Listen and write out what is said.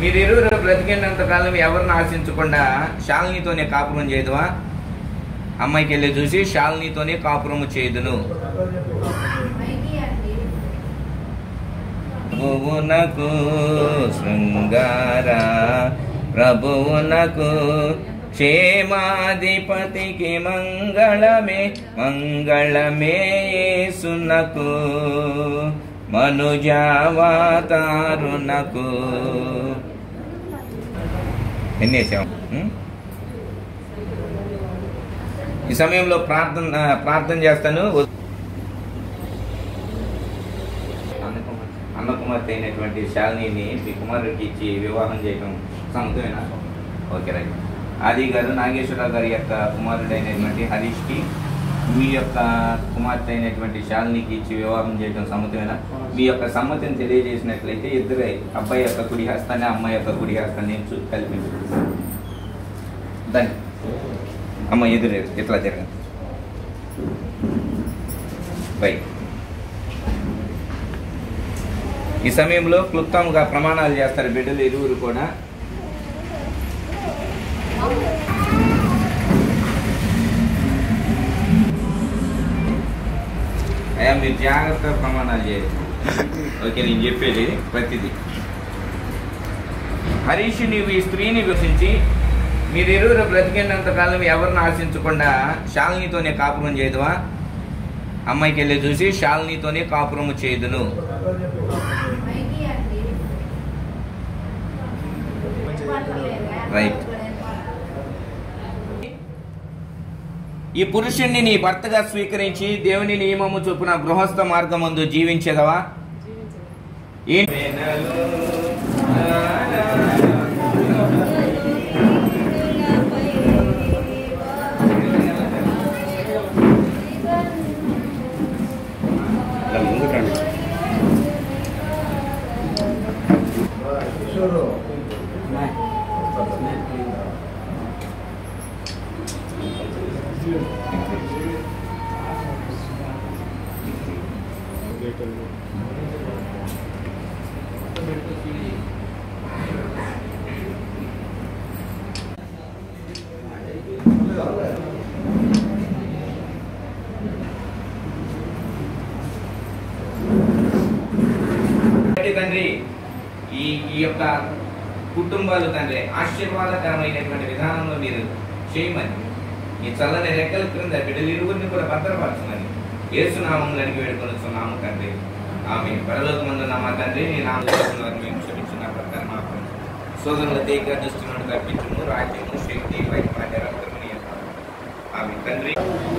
మీరిరువురు బ్రతికినంత కాలం ఎవరిని ఆశించకుండా శాలినితోనే కాపురం చేయదువా అమ్మాయికి వెళ్ళి చూసి శాలినితోనే కాపురము చేయుదును ప్రభువునకు శృంగార ప్రభువునకు క్షేమాధిపతికి మంగళమే మంగళమే యేసునకు మనుజావాతారునకు ఎన్ని వేసాం ఉం? ఈ సమయంలో ప్రార్థన ప్రార్థన చేస్తాను అన్న కుమార్తె అయినటువంటి శాలిని మీ కుమారుడికి ఇచ్చి వివాహం చేయడం సమ్మతమేనా ఓకే రైట్ ఆది గారు నాగేశ్వరరావు గారి యొక్క కుమారుడైనటువంటి హరీష్కి మీ యొక్క కుమార్తె అయినటువంటి శాలినికి ఇచ్చి వివాహం చేయడం సమ్మతమేనా మీ యొక్క సమ్మతిని తెలియజేసినట్లయితే ఇద్దరు అబ్బాయి యొక్క కుడి హస్తాన్ని అమ్మాయి యొక్క కుడి హస్తాన్ని చూ- కల్పించు దాన్ని అమ్మ ఎదురు ఎట్లా జరగదు బై ఈ సమయంలో క్లుప్తంగా ప్రమాణాలు చేస్తారు బిడ్డలు ఇరువురు కూడా అయ్యా మీరు జాగ్రత్తగా ప్రమాణాలు చేయాలి ఓకే నేను చెప్పేది ప్రతిదీ హరీష్ నీవు ఈ స్త్రీని విభజించి మీరిరువురు బ్రతికినంత కాలం ఎవరిని ఆశించకుండా శాలినితోనే కాపురం చేయదువా అమ్మాయికి వెళ్ళి చూసి శాలినితోనే కాపురము చేయుదును రైట్ ఈ పురుషుణ్ణి నీ భర్తగా స్వీకరించి దేవుని నియమము చొప్పున గృహస్థ మార్గమందు జీవించేదవా ఏ ఇలా ముందుకు రండి కాబట్టి తండ్రి ఈ ఈ యొక్క కుటుంబాలు తండ్రి ఆశీర్వాదకరమైనటువంటి విధానంలో మీరు చేయమని ఈ చల్లని రెక్కల క్రింద బిడ్డలు ఇరువురిని కూడా భద్రపరచమని ఏసునామంలో అడిగి వేడుకొనుచున్నాము తండ్రి ఆమె పరలోకమందు మా తండ్రి నీ నామం వారిని మేము క్షమించిన ప్రకారం మా సోదరుల తీగ దృష్టి నుండి తప్పించుము రాజ్యము శక్తి వైద్య రక్తముని ఆమె తండ్రి